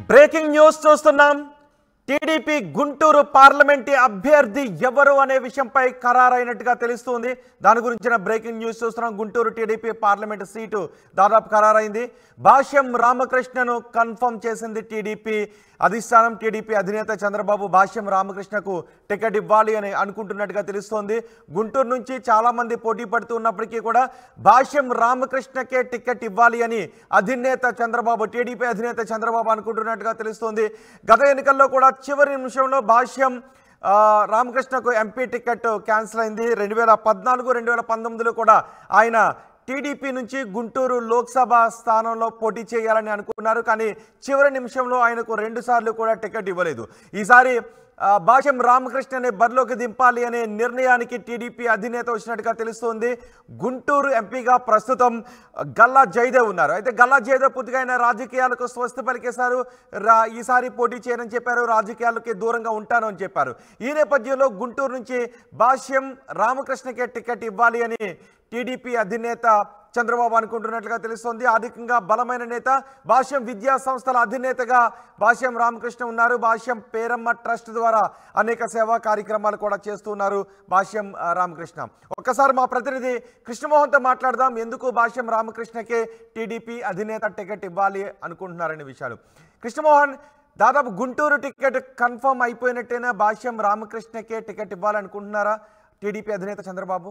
Breaking news చూస్తున్నాం TDP Guntur parliament అభ్యర్థి ఎవరు అనే విషయంపై ఖరారైనట్టుగా తెలుస్తుంది దాని గురించిన బ్రేకింగ్ న్యూస్ చూస్తున్నాం గుంటూరు టీడీపీ పార్లమెంటు సీటు దాదాపు ఖరారైంది భాష్యం రామకృష్ణను కన్ఫర్మ్ చేసింది టీడీపీ అధిష్టానం టీడీపీ అధినేత చంద్రబాబు భాష్యం రామకృష్ణకు టికెట్ ఇవ్వాలి అని అనుకుంటున్నట్టుగా తెలుస్తోంది గుంటూరు నుంచి చాలామంది పోటీ పడుతూ ఉన్నప్పటికీ కూడా భాష్యం రామకృష్ణకే టికెట్ ఇవ్వాలి అని అధినేత చంద్రబాబు టీడీపీ అధినేత చంద్రబాబు అనుకుంటున్నట్టుగా తెలుస్తోంది గత ఎన్నికల్లో కూడా చివరి నిమిషంలో భాష్యం ఆ, రామకృష్ణకు ఎంపీ టికెట్ క్యాన్సిల్ అయింది రెండు వేల పద్నాలుగు రెండు వేల పంతొమ్మిదిలో కూడా ఆయన టీడీపీ నుంచి గుంటూరు లోక్సభ స్థానంలో పోటీ చేయాలని అనుకున్నారు కానీ చివరి నిమిషంలో ఆయనకు రెండు సార్లు కూడా టికెట్ ఇవ్వలేదు ఈసారి ఆ, భాష్యం రామకృష్ణని బరిలోకి దింపాలి అనే నిర్ణయానికి టీడీపీ అధినేత వచ్చినట్టుగా తెలుస్తోంది గుంటూరు ఎంపీగా ప్రస్తుతం గల్లా జయదేవ్ ఉన్నారు అయితే గల్లా జయదేవ్ పూర్తిగా ఆయన రాజకీయాలకు స్వస్తి పలికేశారు రా ఈసారి పోటీ చేయనని చెప్పారు రాజకీయాలకి దూరంగా ఉంటాను అని చెప్పారు ఈ నేపథ్యంలో గుంటూరు నుంచి భాష్యం రామకృష్ణకే టికెట్ ఇవ్వాలి అని టీడీపీ అధినేత చంద్రబాబు అనుకుంటున్నట్లుగా తెలుస్తోంది ఆర్థికంగా బలమైన నేత భాష్యం విద్యా సంస్థల అధినేతగా భాష్యం రామకృష్ణ ఉన్నారు భాష్యం పేరమ్మ ట్రస్ట్ ద్వారా అనేక సేవా కార్యక్రమాలు కూడా చేస్తున్నారు భాష్యం ఆ, రామకృష్ణ ఒక్కసారి మా ప్రతినిధి కృష్ణమోహన్తో మాట్లాడదాం ఎందుకు భాష్యం రామకృష్ణకే టీడీపీ అధినేత టికెట్ ఇవ్వాలి అనుకుంటున్నారనే విషయాలు కృష్ణమోహన్ దాదాపు గుంటూరు టికెట్ కన్ఫర్మ్ అయిపోయినట్టేనా భాష్యం రామకృష్ణకే టికెట్ ఇవ్వాలనుకుంటున్నారా టీడీపీ అధినేత చంద్రబాబు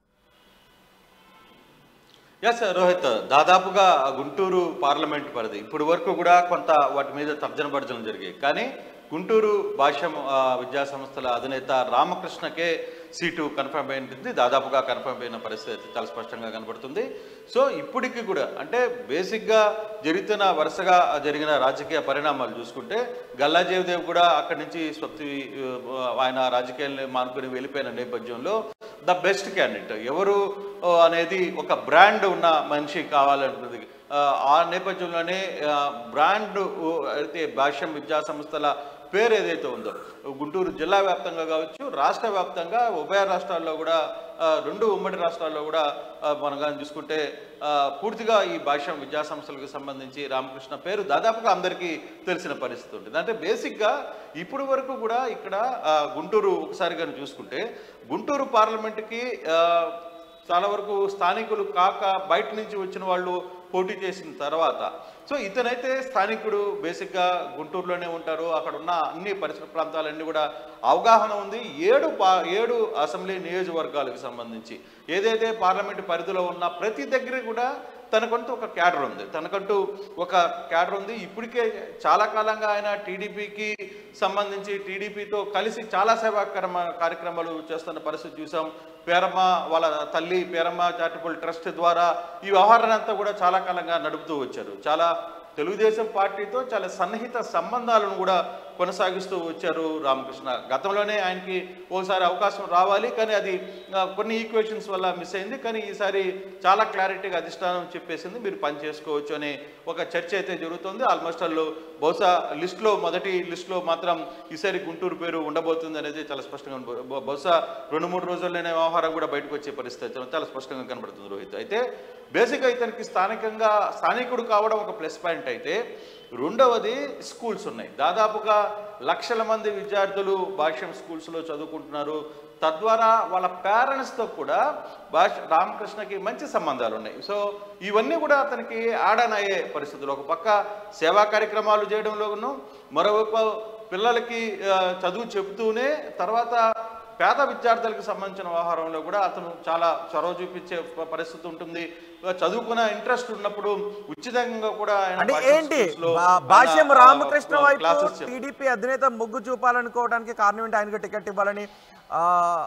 ఎస్ రోహిత్ దాదాపుగా గుంటూరు పార్లమెంట్ పరిధి ఇప్పుడు వరకు కూడా కొంత వాటి మీద తర్జన భర్జనలు జరిగాయి కానీ గుంటూరు భాష్యం ఆ, విద్యా సంస్థల అధినేత రామకృష్ణకే సీటు కన్ఫర్మ్ అయింది దాదాపుగా కన్ఫర్మ్ అయిన పరిస్థితి అయితే చాలా స్పష్టంగా కనబడుతుంది సో ఇప్పటికీ కూడా అంటే బేసిక్గా జరుగుతున్న వరుసగా జరిగిన రాజకీయ పరిణామాలు చూసుకుంటే గల్లా జయదేవ్ కూడా అక్కడి నుంచి స్వప్తి ఆ, ఆయన రాజకీయాన్ని మానుకొని వెళ్ళిపోయిన నేపథ్యంలో ద బెస్ట్ క్యాండిడేట్ ఎవరు ఆ, అనేది ఒక బ్రాండ్ ఉన్న మనిషి కావాలనుకుంది ఆ, ఆ నేపథ్యంలోనే ఆ, బ్రాండ్ ఊ, అయితే భాష్యం విద్యా సంస్థల పేరు ఏదైతే ఉందో గుంటూరు జిల్లా వ్యాప్తంగా కావచ్చు రాష్ట్ర వ్యాప్తంగా ఉభయ రాష్ట్రాల్లో కూడా ఆ, రెండు ఉమ్మడి రాష్ట్రాల్లో కూడా ఆ, మనం కానీ చూసుకుంటే ఆ, పూర్తిగా ఈ భాష్యం విద్యా సంస్థలకు సంబంధించి రామకృష్ణ పేరు దాదాపుగా అందరికీ తెలిసిన పరిస్థితి ఉంటుంది అంటే బేసిక్గా ఇప్పుడు వరకు కూడా ఇక్కడ ఆ, గుంటూరు ఒకసారి కానీ చూసుకుంటే గుంటూరు పార్లమెంట్కి ఆ, చాలా వరకు స్థానికులు కాక బయట నుంచి వచ్చిన వాళ్ళు పోటీ చేసిన తర్వాత సో ఇతనైతే స్థానికుడు బేసిక్గా గుంటూరులోనే ఉంటారు అక్కడ ఉన్న అన్ని పరిసర ప్రాంతాలన్నీ కూడా అవగాహన ఉంది ఏడు పా ఏడు అసెంబ్లీ నియోజకవర్గాలకు సంబంధించి ఏదైతే పార్లమెంటు పరిధిలో ఉన్న ప్రతి దగ్గర కూడా తనకంటూ ఒక క్యాడర్ ఉంది తనకంటూ ఒక క్యాడర్ ఉంది ఇప్పటికే చాలా కాలంగా ఆయన టీడీపీకి సంబంధించి టీడీపీతో కలిసి చాలా సేవా కర్మ- కార్యక్రమాలు చేస్తున్న పరిస్థితి చూసాం పేరమ్మ వాళ్ళ తల్లి పేరమ్మ చారిటబుల్ ట్రస్ట్ ద్వారా ఈ వ్యవహారాన్ని అంతా కూడా చాలా కాలంగా నడుపుతూ వచ్చారు చాలా తెలుగుదేశం పార్టీతో చాలా సన్నిహిత సంబంధాలను కూడా కొనసాగిస్తూ వచ్చారు రామకృష్ణ గతంలోనే ఆయనకి ఓసారి అవకాశం రావాలి కానీ అది ఆ, కొన్ని ఈక్వేషన్స్ వల్ల మిస్ అయింది కానీ ఈసారి చాలా క్లారిటీగా అధిష్టానం చెప్పేసింది మీరు పని చేసుకోవచ్చు అనే ఒక చర్చ అయితే జరుగుతుంది ఆల్మోస్ట్ వాళ్ళు బహుశా లిస్టులో మొదటి లిస్టులో మాత్రం ఈసారి గుంటూరు పేరు ఉండబోతుంది అనేది చాలా స్పష్టంగా ఉంది. బహు- బహుశా రెండు మూడు రోజుల్లోనే వ్యవహారం కూడా బయటకు వచ్చే పరిస్థితి చాలా స్పష్టంగా కనబడుతుంది రోహిత్ అయితే బేసిక్గా ఇతనికి స్థానికంగా స్థానికుడు కావడం ఒక ప్లస్ పాయింట్ అయితే రెండవది స్కూల్స్ ఉన్నాయి దాదాపుగా లక్షల మంది విద్యార్థులు భాష్యం స్కూల్స్లో చదువుకుంటున్నారు తద్వారా వాళ్ళ పేరెంట్స్తో కూడా భాష రామకృష్ణకి మంచి సంబంధాలు ఉన్నాయి సో ఇవన్నీ కూడా అతనికి ఆడన్ అయ్యే పరిస్థితులు ఒక పక్క సేవా కార్యక్రమాలు చేయడంలోనూ మరోవైపు పిల్లలకి ఆ, చదువు చెబుతూనే తర్వాత పేద విద్యార్థులకు సంబంధించిన వ్యవహారంలో కూడా అతను చాలా చొరవ చూపించే ప- పరిస్థితి ఉంటుంది చదువుకున్న ఇంట్రెస్ట్ ఉన్నప్పుడు ఉచితంగా కూడా ఆయన అంటే భాష్యం ఏంటి స్కూల్స్లో భా- ఆయన, భాష్యం ఆ, రామకృష్ణ వైపు క్లాసెస్ చెప్- టీడీపీ అధినేత మొగ్గు చూపాలనుకోవడానికి కారణం ఏంటి ఆయనకు టికెట్ ఇవ్వాలని ఆ,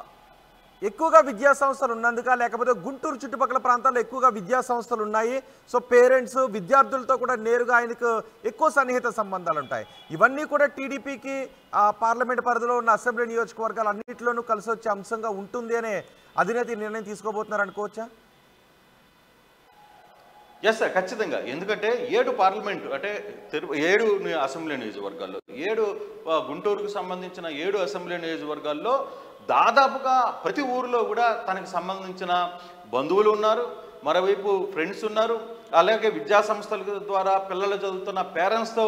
ఎక్కువగా విద్యా సంస్థలు ఉన్నందుక లేకపోతే గుంటూరు చుట్టుపక్కల ప్రాంతాల్లో ఎక్కువగా విద్యా సంస్థలు ఉన్నాయి సో పేరెంట్స్ విద్యార్థులతో కూడా నేరుగా ఆయనకు ఎక్కువ సన్నిహిత సంబంధాలు ఉంటాయి ఇవన్నీ కూడా టీడీపీకి పార్లమెంట్ పరిధిలో ఉన్న అసెంబ్లీ నియోజకవర్గాలు అన్నింటిలోనూ కలిసి వచ్చే అంశంగా ఉంటుంది అనే అధినేత ఈ నిర్ణయం తీసుకోబోతున్నారు అనుకోవచ్చా ఎస్ సార్ ఖచ్చితంగా ఎందుకంటే ఏడు పార్లమెంటు అంటే తెరు- ఏడు ని- అసెంబ్లీ నియోజకవర్గాల్లో ఏడు ఆ, గుంటూరుకు సంబంధించిన ఏడు అసెంబ్లీ నియోజకవర్గాల్లో దాదాపుగా ప్రతి ఊరిలో కూడా తనకు సంబంధించిన బంధువులు ఉన్నారు మరోవైపు ఫ్రెండ్స్ ఉన్నారు అలాగే విద్యా సంస్థల ద్వారా పిల్లలు చదువుతున్న పేరెంట్స్తో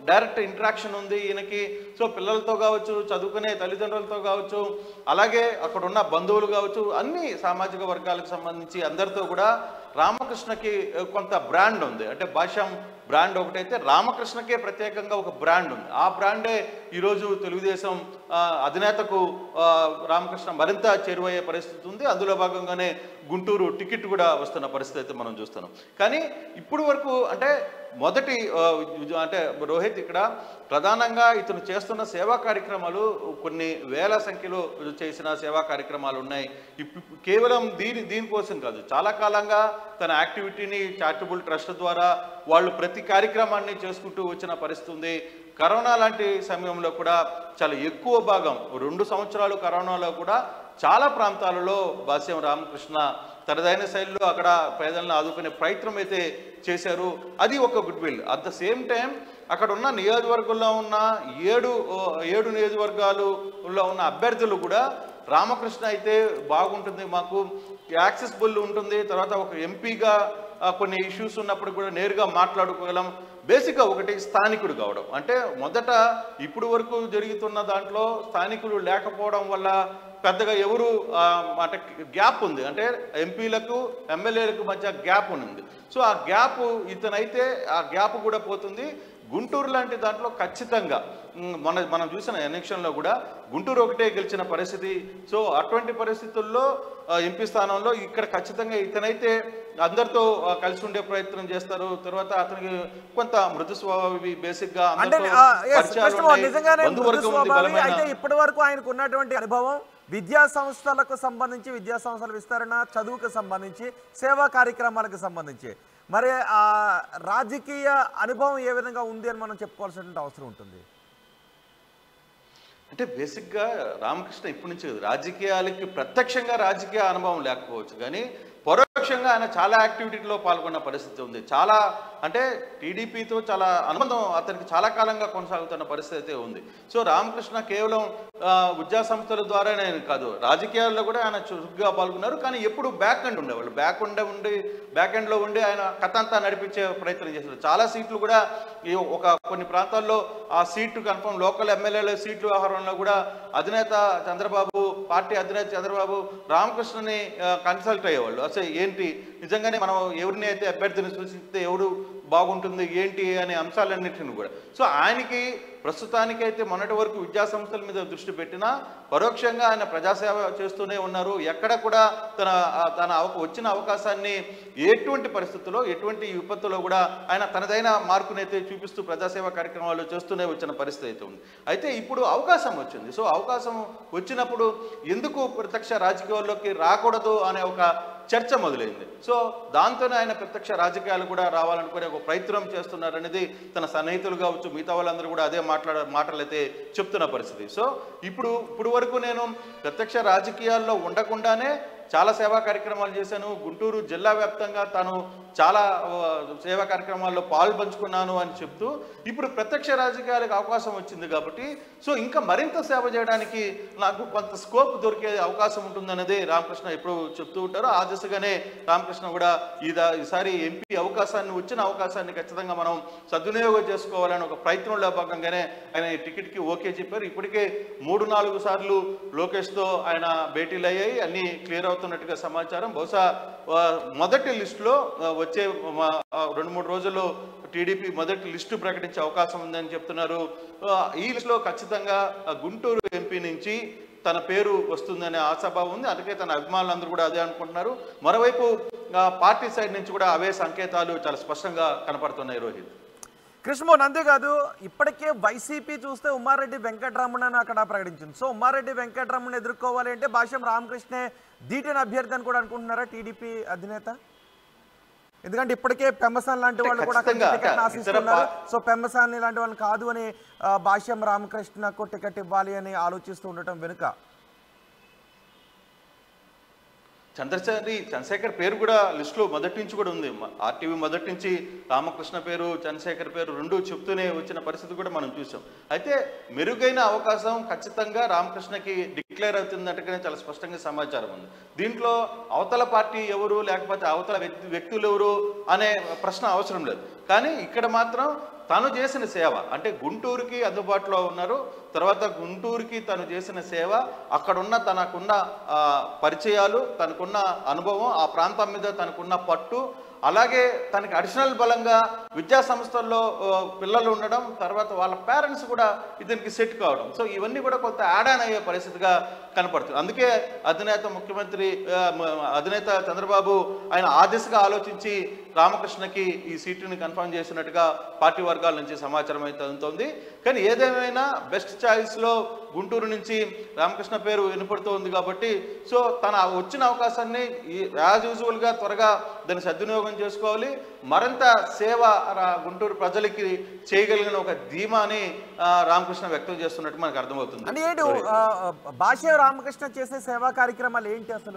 డైరెక్ట్ ఇంటరాక్షన్ ఉంది ఈయనకి సో పిల్లలతో కావచ్చు చదువుకునే తల్లిదండ్రులతో కావచ్చు అలాగే అక్కడ ఉన్న బంధువులు కావచ్చు అన్ని సామాజిక వర్గాలకు సంబంధించి అందరితో కూడా రామకృష్ణకి ఆ, కొంత బ్రాండ్ ఉంది అంటే భాష్యం బ్రాండ్ ఒకటైతే రామకృష్ణకే ప్రత్యేకంగా ఒక బ్రాండ్ ఉంది ఆ బ్రాండే ఈరోజు తెలుగుదేశం ఆ, అధినేతకు ఆ, రామకృష్ణ మరింత చేరువయ్యే పరిస్థితి ఉంది అందులో భాగంగానే గుంటూరు టికెట్ కూడా వస్తున్న పరిస్థితి అయితే మనం చూస్తున్నాం కానీ ఇప్పుడు వరకు అంటే మొదటి ఆ, అంటే రోహిత్ ఇక్కడ ప్రధానంగా ఇతను చేస్తున్న సేవా కార్యక్రమాలు కొన్ని వేల సంఖ్యలో చేసిన సేవా కార్యక్రమాలు ఉన్నాయి ఇప్పు- కేవలం దీని దీనికోసం కాదు చాలా కాలంగా తన యాక్టివిటీని చారిటబుల్ ట్రస్ట్ ద్వారా వాళ్ళు ప్రతి కార్యక్రమాన్ని చేసుకుంటూ వచ్చిన పరిస్థితి ఉంది కరోనా లాంటి సమయంలో కూడా చాలా ఎక్కువ భాగం రెండు సంవత్సరాలు కరోనాలో కూడా చాలా ప్రాంతాలలో భాష్యం రామకృష్ణ తనదైన శైలిలో అక్కడ పేదలను ఆదుకునే ప్రయత్నం అయితే చేశారు అది ఒక good will at the same time అక్కడ ఉన్న నియోజకవర్గంలో ఉన్న ఏడు ఓ, ఏడు నియోజకవర్గాలులో ఉన్న అభ్యర్థులు కూడా రామకృష్ణ అయితే బాగుంటుంది మాకు యాక్సెసిబుల్ ఉంటుంది తర్వాత ఒక ఎంపీగా ఆ, కొన్ని ఇష్యూస్ ఉన్నప్పుడు కూడా నేరుగా మాట్లాడుకోగలం బేసిక్గా ఒకటి స్థానికుడు కావడం అంటే మొదట ఇప్పుడు వరకు జరుగుతున్న దాంట్లో స్థానికులు లేకపోవడం వల్ల పెద్దగా ఎవరు ఆ, అంటే గ్యాప్ ఉంది అంటే ఎంపీలకు ఎమ్మెల్యేలకు మధ్య గ్యాప్ ఉంది సో ఆ గ్యాప్ ఇతనైతే ఆ గ్యాప్ కూడా పోతుంది గుంటూరు లాంటి దాంట్లో ఖచ్చితంగా మ్, మన మనం చూసిన ఎలక్షన్లో కూడా గుంటూరు ఒకటే గెలిచిన పరిస్థితి సో అటువంటి పరిస్థితుల్లో ఆ, ఎంపీ స్థానంలో ఇక్కడ ఖచ్చితంగా ఇతనైతే అందరితో ఆ, కలిసి ఉండే ప్రయత్నం చేస్తారు తర్వాత అతనికి కొంత మృదు స్వభావి బేసిక్ గా అంటే అందరితో ఆ, yes, పరిచయాలు కృష్ణ ఉన్నాయి. నిజంగానే మృదు బంధువర్గం ఉంది స్వభావి బలమైన అయితే ఇప్పటి వరకు ఆయనకు ఉన్నటువంటి అనుభవం విద్యా సంస్థలకు సంబంధించి విద్యా సంస్థల విస్తరణ చదువుకు సంబంధించి సేవా కార్యక్రమాలకు సంబంధించి మరి ఆ రాజకీయ అనుభవం ఏ విధంగా ఉంది అని మనం చెప్పుకోవాల్సినటువంటి అవసరం ఉంటుంది అంటే బేసిక్గా రామకృష్ణ ఇప్పటి నుంచి కాదు రాజకీయాలకి ప్రత్యక్షంగా రాజకీయ అనుభవం లేకపోవచ్చు కానీ పరోక్షంగా ఆయన చాలా యాక్టివిటీలో పాల్గొన్న పరిస్థితి ఉంది చాలా అంటే టీడీపీతో చాలా అనుబంధం అతనికి చాలా కాలంగా కొనసాగుతున్న పరిస్థితి అయితే ఉంది సో రామకృష్ణ కేవలం ఆ, విద్యా సంస్థల ద్వారానే కాదు రాజకీయాల్లో కూడా ఆయన చురుగ్గా పాల్గొన్నారు కానీ ఎప్పుడు బ్యాక్ ఎండ్ ఉండేవాళ్ళు బ్యాక్ ఉండే ఉండి బ్యాక్ ఎండ్లో ఉండి ఆయన కథ అంతా నడిపించే ప్రయత్నం చేశారు చాలా సీట్లు కూడా ఈ ఒక కొన్ని ప్రాంతాల్లో ఆ సీటు కన్ఫర్మ్ లోకల్ ఎమ్మెల్యేల సీట్లు వ్యవహారంలో కూడా అధినేత చంద్రబాబు పార్టీ అధినేత చంద్రబాబు రామకృష్ణని కన్సల్ట్ అయ్యేవాళ్ళు అసలు ఏంటి నిజంగానే మనం ఎవరిని అయితే అభ్యర్థిని సూచిస్తే ఎవరు బాగుంటుంది ఏంటి అనే అంశాలన్నింటిని కూడా సో ఆయనకి ప్రస్తుతానికైతే మొన్నటి వరకు విద్యా సంస్థల మీద దృష్టి పెట్టినా పరోక్షంగా ఆయన ప్రజాసేవ చేస్తూనే ఉన్నారు ఎక్కడ కూడా తన ఆ, తన అవ- వచ్చిన అవకాశాన్ని ఎటువంటి పరిస్థితుల్లో ఎటువంటి విపత్తులో కూడా ఆయన తనదైన మార్కునైతే చూపిస్తూ ప్రజాసేవ కార్యక్రమాలు చేస్తూనే వచ్చిన పరిస్థితి అయితే ఉంది అయితే ఇప్పుడు అవకాశం వచ్చింది సో అవకాశం వచ్చినప్పుడు ఎందుకు ప్రత్యక్ష రాజకీయాల్లోకి రాకూడదు అనే ఒక చర్చ మొదలైంది సో దాంతోనే ఆయన ప్రత్యక్ష రాజకీయాలు కూడా రావాలనుకునే ఒక ప్రయత్నం చేస్తున్నారనేది తన సన్నిహితులు కావచ్చు మిగతా వాళ్ళందరూ కూడా అదే మాట్లాడ మాటలు అయితే చెప్తున్న పరిస్థితి సో ఇప్పుడు ఇప్పుడు వరకు నేను ప్రత్యక్ష రాజకీయాల్లో ఉండకుండానే చాలా సేవా కార్యక్రమాలు చేశాను గుంటూరు జిల్లా వ్యాప్తంగా తాను చాలా ఆ, సేవా కార్యక్రమాల్లో పాలు పంచుకున్నాను అని చెప్తూ ఇప్పుడు ప్రత్యక్ష రాజకీయాలకు అవకాశం వచ్చింది కాబట్టి సో ఇంకా మరింత సేవ చేయడానికి నాకు కొంత స్కోప్ దొరికే అవకాశం ఉంటుందనేది రామకృష్ణ ఎప్పుడు చెప్తూ ఉంటారు ఆ దిశగానే రామకృష్ణ కూడా ఈదా ఈసారి ఎంపీ అవకాశాన్ని వచ్చిన అవకాశాన్ని ఖచ్చితంగా మనం సద్వినియోగం చేసుకోవాలని ఒక ప్రయత్నంలో భాగంగానే ఆయన ఈ టికెట్కి ఓకే చెప్పారు ఇప్పటికే మూడు నాలుగు సార్లు లోకేష్తో ఆయన భేటీలు అయ్యాయి అన్నీ క్లియర్ అవుతున్నట్టుగా సమాచారం బహుశా ఆ, మొదటి లిస్టులో ఆ, వచ్చే మా, ఆ, రెండు మూడు రోజుల్లో టీడీపీ మొదటి లిస్టు ప్రకటించే అవకాశం ఉందని చెప్తున్నారు ఆ, ఈ లిస్టులో ఖచ్చితంగా ఆ, గుంటూరు ఎంపీ నుంచి తన పేరు వస్తుందనే ఆశాభావం ఉంది అందుకే తన అభిమానులందరూ కూడా అదే అనుకుంటున్నారు మరోవైపు ఆ, పార్టీ సైడ్ నుంచి కూడా అవే సంకేతాలు చాలా స్పష్టంగా కనపడుతున్నాయి రోహిత్ కృష్ణమోహన్ అంతేకాదు ఇప్పటికే వైసీపీ చూస్తే ఉమ్మారెడ్డి వెంకటరమణని అక్కడ ప్రకటించింది సో ఉమ్మారెడ్డి వెంకటరమణ ఎదుర్కోవాలి అంటే భాష్యం రామకృష్ణే దీటిని అభ్యర్థి అని కూడా అనుకుంటున్నారా టీడీపీ అధినేత ఎందుకంటే ఇప్పటికే పెమ్మసాన్ లాంటి వాళ్ళు కూడా అక్కడ ఖచ్చితంగా. టికెట్ ఇతర ఆశిస్తున్నారు పా- సో పెమ్మసాని లాంటి వాళ్ళని కాదు అని ఆ, భాష్యం రామకృష్ణకు టికెట్ ఇవ్వాలి అని ఆలోచిస్తూ ఉండటం వెనుక చంద్రచారి చంద్రశేఖర్ పేరు కూడా లిస్టులో మొదటి నుంచి కూడా ఉంది ఆర్టీవీ మొదటి నుంచి రామకృష్ణ పేరు చంద్రశేఖర్ పేరు రెండు చెప్తూనే వచ్చిన పరిస్థితి కూడా మనం చూసాం అయితే మెరుగైన అవకాశం ఖచ్చితంగా రామకృష్ణకి డిక్లేర్ అవుతుందంటే చాలా స్పష్టంగా సమాచారం ఉంది దీంట్లో అవతల పార్టీ ఎవరు లేకపోతే అవతల వ్యక్తి వ్యక్తులు ఎవరు అనే ప్రశ్న అవసరం లేదు కానీ ఇక్కడ మాత్రం తను చేసిన సేవ అంటే గుంటూరుకి అందుబాటులో ఉన్నారు తర్వాత గుంటూరుకి తను చేసిన సేవ అక్కడున్న తనకున్న ఆ, పరిచయాలు తనకున్న అనుభవం ఆ ప్రాంతం మీద తనకున్న పట్టు అలాగే తనకి అడిషనల్ బలంగా విద్యా సంస్థల్లో ఆ, పిల్లలు ఉండడం తర్వాత వాళ్ళ పేరెంట్స్ కూడా ఇతనికి సెట్ కావడం సో ఇవన్నీ కూడా కొంత యాడ్ ఆన్ అయ్యే పరిస్థితిగా కనపడుతుంది అందుకే అధినేత ముఖ్యమంత్రి ఆ, మ- అధినేత చంద్రబాబు ఆయన ఆ దిశగా ఆలోచించి రామకృష్ణకి ఈ సీటుని కన్ఫర్మ్ చేసినట్టుగా పార్టీ వర్గాల నుంచి సమాచారం అయితే అందుతోంది కానీ ఏదేమైనా బెస్ట్ ఛాయిస్లో గుంటూరు నుంచి రామకృష్ణ పేరు వినపడుతోంది కాబట్టి సో తన వచ్చిన అవకాశాన్ని యాజ్ యూజువల్గా త్వరగా దాన్ని సద్వినియోగం చేసుకోవాలి మరింత సేవ రా- గుంటూరు ప్రజలకి చేయగలిగిన ఒక ధీమాని ఆ, రామకృష్ణ వ్యక్తం చేస్తున్నట్టు మనకు అర్థమవుతుంది అంటే ఏంటి ఆ, భాష్య రామకృష్ణ చేసే సేవా కార్యక్రమాలు ఏంటి అసలు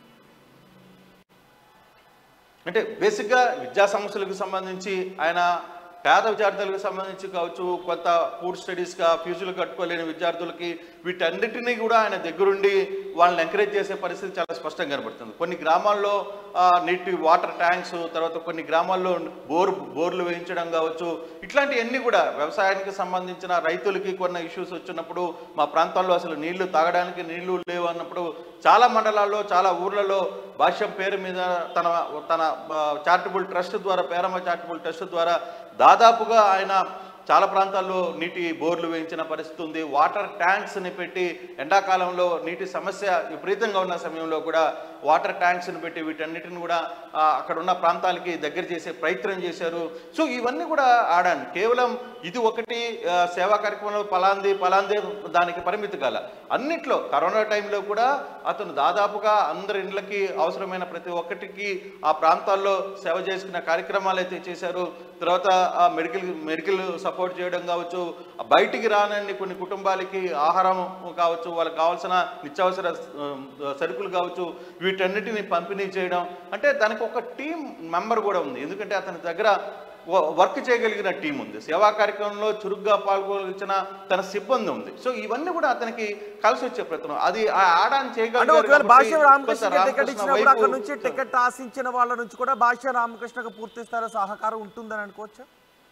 అంటే బేసిక్గా విద్యా సమస్యలకు సంబంధించి ఆయన పేద విద్యార్థులకు సంబంధించి కావచ్చు కొంత పూర్ స్టడీస్గా ఫీజులు కట్టుకోలేని విద్యార్థులకి వీటన్నిటినీ కూడా ఆయన దగ్గరుండి వాళ్ళని ఎంకరేజ్ చేసే పరిస్థితి చాలా స్పష్టంగా కనబడుతుంది కొన్ని గ్రామాల్లో ఆ, నీటి వాటర్ ట్యాంక్స్ తర్వాత కొన్ని గ్రామాల్లో బోర్ బోర్లు వేయించడం కావచ్చు ఇట్లాంటివన్నీ కూడా వ్యవసాయానికి సంబంధించిన రైతులకి కొన్ని ఇష్యూస్ వచ్చినప్పుడు మా ప్రాంతాల్లో అసలు నీళ్లు తాగడానికి నీళ్లు లేవు అన్నప్పుడు చాలా మండలాల్లో చాలా ఊర్లలో భాష్యం పేరు మీద తన తన చారిటబుల్ ట్రస్ట్ ద్వారా పేరమ్మ చారిటబుల్ ట్రస్ట్ ద్వారా దాదాపుగా ఆయన చాలా ప్రాంతాల్లో నీటి బోర్లు వేయించిన పరిస్థితి ఉంది వాటర్ ట్యాంక్స్ని పెట్టి ఎండాకాలంలో నీటి సమస్య విపరీతంగా ఉన్న సమయంలో కూడా వాటర్ ట్యాంక్స్ని పెట్టి వీటన్నిటిని కూడా ఆ, అక్కడ ఉన్న ప్రాంతాలకి దగ్గర చేసే ప్రయత్నం చేశారు సో ఇవన్నీ కూడా ఆడాను కేవలం ఇది ఒకటి ఆ, సేవా కార్యక్రమంలో పలాంది పలాందే దానికి పరిమితి కాల అన్నిట్లో కరోనా టైంలో కూడా అతను దాదాపుగా అందరి ఇండ్లకి అవసరమైన ప్రతి ఒక్కటికి ఆ ప్రాంతాల్లో సేవ చేసుకున్న కార్యక్రమాలు అయితే చేశారు తర్వాత ఆ మెడికల్ మెడికల్ సపోర్ట్ చేయడం కావచ్చు ఆ బయటికి రానన్ని కొన్ని కుటుంబాలకి ఆహారం కావచ్చు వాళ్ళకి కావాల్సిన నిత్యావసర ఆ, సరుకులు కావచ్చు వీటన్నిటిని పంపిణీ చేయడం అంటే దానికి ఒక టీం మెంబర్ కూడా ఉంది ఎందుకంటే అతని దగ్గర వ- వర్క్ చేయగలిగిన టీం ఉంది సేవా కార్యక్రమంలో చురుగ్గా పాల్గొలిచిన తన సిబ్బంది ఉంది సో ఇవన్నీ కూడా అతనికి కలిసి వచ్చే ప్రయత్నం అది ఆ ఆడాన్ని అంటే చేయగలిగారు ఒకవేళ కాబట్టి భాష్య రామకృష్ణ కొంత టికెట్ రామకృష్ణ ఇచ్చినప్పుడు అక్కడ వైపు- నుంచి టికెట్ ఆశించిన వాళ్ళ నుంచి కూడా భాష్య రామకృష్ణకు పూర్తి స్థాయిలో సహకారం ఉంటుందని అనుకోవచ్చా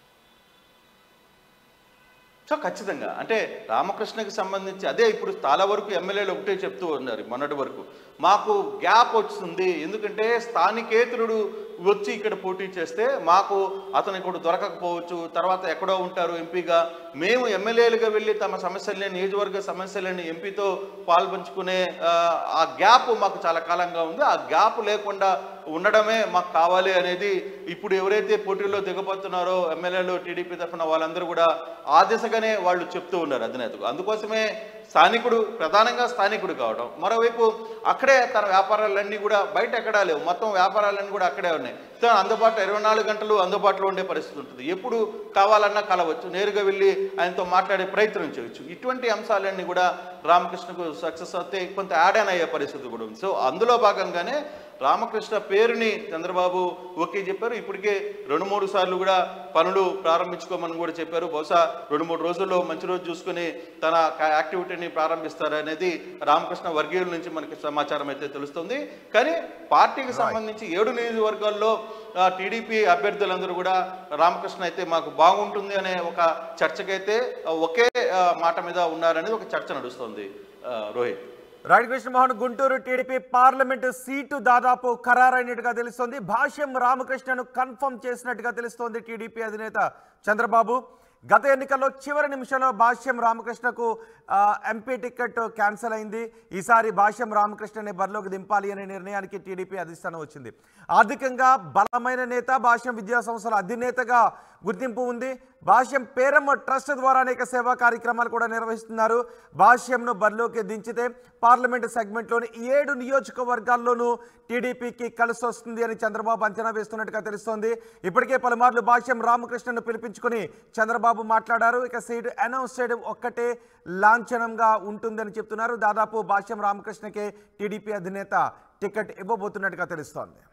సో ఖచ్చితంగా అంటే రామకృష్ణకి సంబంధించి అదే ఇప్పుడు చాలా వరకు ఎమ్మెల్యేలు ఒకటే చెప్తూ ఉన్నారు మొన్నటి వరకు మాకు గ్యాప్ వస్తుంది ఎందుకంటే స్థానికేతరుడు వచ్చి ఇక్కడ పోటీ చేస్తే మాకు అతను ఇక్కడ దొరకకపోవచ్చు తర్వాత ఎక్కడో ఉంటారు ఎంపీగా మేము ఎమ్మెల్యేలుగా వెళ్ళి తమ సమస్యల్ని నియోజకవర్గ సమస్యలని ఎంపీతో పాల్పంచుకునే ఆ, ఆ గ్యాప్ మాకు చాలా కాలంగా ఉంది ఆ గ్యాప్ లేకుండా ఉండడమే మాకు కావాలి అనేది ఇప్పుడు ఎవరైతే పోటీల్లో దిగబోతున్నారో ఎమ్మెల్యేలు టీడీపీ తరఫున వాళ్ళందరూ కూడా ఆ దిశగానే వాళ్ళు చెప్తూ ఉన్నారు అధినేతకు అందుకోసమే స్థానికుడు ప్రధానంగా స్థానికుడు కావడం మరోవైపు అక్కడే తన వ్యాపారాలన్నీ కూడా బయట ఎక్కడా లేవు మొత్తం వ్యాపారాలన్నీ కూడా అక్కడే ఉన్నాయి తను అందుబాటులో ఇరవై నాలుగు గంటలు అందుబాటులో ఉండే పరిస్థితి ఉంటుంది ఎప్పుడు కావాలన్నా కలవచ్చు నేరుగా వెళ్ళి ఆయనతో మాట్లాడే ప్రయత్నం చేయొచ్చు ఇటువంటి అంశాలన్నీ కూడా రామకృష్ణకు సక్సెస్ అయితే కొంత యాడ్ ఆన్ అయ్యే పరిస్థితి కూడా ఉంది సో అందులో భాగంగానే రామకృష్ణ పేరుని చంద్రబాబు ఓకే చెప్పారు ఇప్పటికే రెండు మూడు సార్లు కూడా పనులు ప్రారంభించుకోమని కూడా చెప్పారు బహుశా రెండు మూడు రోజుల్లో మంచి రోజు చూసుకుని తన క- యాక్టివిటీని ప్రారంభిస్తారనేది రామకృష్ణ వర్గీయుల నుంచి మనకి సమాచారం అయితే తెలుస్తుంది కానీ పార్టీకి సంబంధించి ఏడు నియోజకవర్గాల్లో ఆ, టీడీపీ అభ్యర్థులందరూ కూడా రామకృష్ణ అయితే మాకు బాగుంటుంది అనే ఒక చర్చకైతే ఆ, ఒకే ఆ, మాట మీద ఉన్నారనేది ఒక చర్చ నడుస్తుంది ఆ, Rohit right Krishnamohan Guntur TDP parliament seat దాదాపు ఖరారైనట్టుగా తెలుస్తోంది భాష్యం రామకృష్ణను కన్ఫర్మ్ చేసినట్టుగా తెలుస్తోంది టీడీపీ అధినేత చంద్రబాబు గత ఎన్నికల్లో చివరి నిమిషంలో భాష్యం రామకృష్ణకు ఆ, ఎంపీ టికెట్ క్యాన్సిల్ అయింది ఈసారి భాష్యం రామకృష్ణని బరిలోకి దింపాలి అనే నిర్ణయానికి టీడీపీ అధిష్టానం వచ్చింది ఆర్థికంగా బలమైన నేత భాష్యం విద్యా సంస్థల అధినేతగా గుర్తింపు ఉంది భాష్యం పేరమ్మ ట్రస్ట్ ద్వారా అనేక సేవా కార్యక్రమాలు కూడా నిర్వహిస్తున్నారు భాష్యంను బరిలోకి దించితే పార్లమెంటు సెగ్మెంట్లోని ఏడు నియోజకవర్గాల్లోనూ టీడీపీకి కలిసి వస్తుంది అని చంద్రబాబు అంచనా వేస్తున్నట్టుగా తెలుస్తోంది ఇప్పటికే పలుమార్లు భాష్యం రామకృష్ణను పిలిపించుకుని చంద్రబాబు మాట్లాడారు ఇక సీట్ అనౌన్స్ చేయడం ఒక్కటే లాంఛనంగా ఉంటుందని చెప్తున్నారు దాదాపు భాష్యం రామకృష్ణకే టీడీపీ అధినేత టికెట్ ఇవ్వబోతున్నట్టుగా తెలుస్తోంది